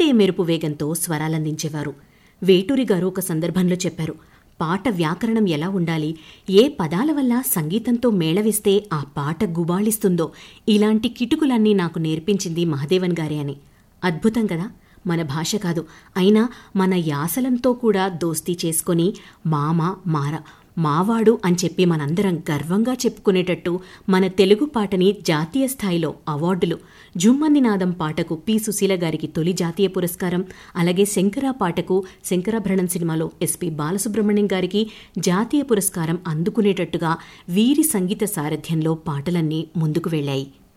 కాకతీయ మెరుపు వేగంతో స్వరాలందించేవారు వేటూరి గారు ఒక సందర్భంలో చెప్పారు పాట వ్యాకరణం ఎలా ఉండాలి ఏ పదాల వల్ల సంగీతంతో మేళవిస్తే ఆ పాట గుబాళిస్తుందో ఇలాంటి కిటుకులన్నీ నాకు నేర్పించింది మహదేవన్ గారే అని అద్భుతం కదా మన భాష కాదు అయినా మన యాసలంతో కూడా దోస్తీ చేసుకొని మామ మార మావాడు అని చెప్పి మనందరం గర్వంగా చెప్పుకునేటట్టు మన తెలుగు పాటని జాతీయ స్థాయిలో అవార్డులు జుమ్మన్ని నాదం పాటకు పి సుశీల గారికి తొలి జాతీయ పురస్కారం అలాగే శంకర పాటకు శంకరాభరణం సినిమాలో ఎస్పి బాలసుబ్రహ్మణ్యం గారికి జాతీయ పురస్కారం అందుకునేటట్టుగా వీరి సంగీత సారథ్యంలో పాటలన్నీ ముందుకు వెళ్ళాయి